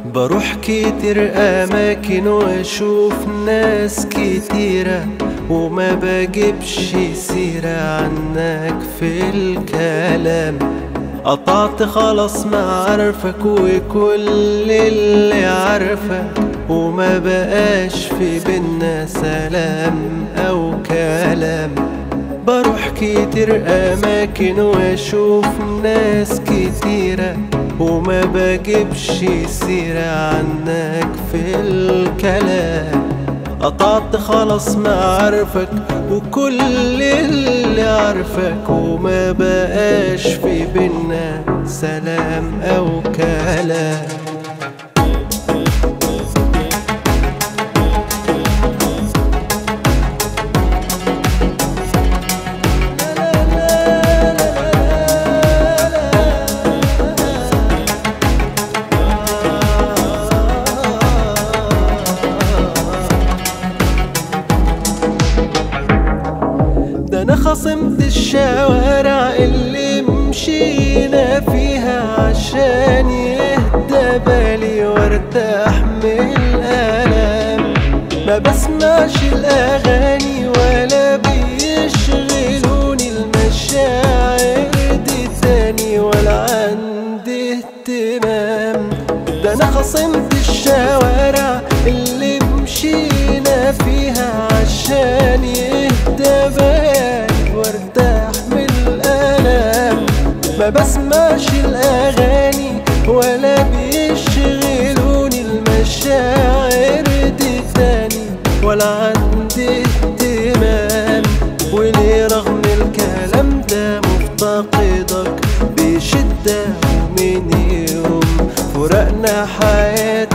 بروح كتير أماكن وأشوف ناس كتيرة وما بجيبش سيرة عنك في الكلام قطعت خلاص معارفك وكل اللي عارفك وما بقاش في بينا سلام أو كلام بروح كتير أماكن وأشوف ناس كتيرة وما بجيبش سيرة عنك في الكلام قطعت خلاص معارفك وكل اللي عارفك وما بقاش في بينا سلام أو كلام ده انا خصمت الشوارع اللي مشينا فيها عشان يهدى بالي وارتاح من الالام ما بسمعش الاغاني ولا بيشغلوني المشاعر دي تاني ولا عندي اهتمام ده انا خصمت الشوارع اللي مشينا فيها عشان يهدى بالي وارتاح من الالام ما بسمعش الاغاني ولا بيشغلوني المشاعر دي تاني ولا عندي اهتمام وليه رغم الكلام ده مفتقدك بشدة من يوم فرقنا حياتي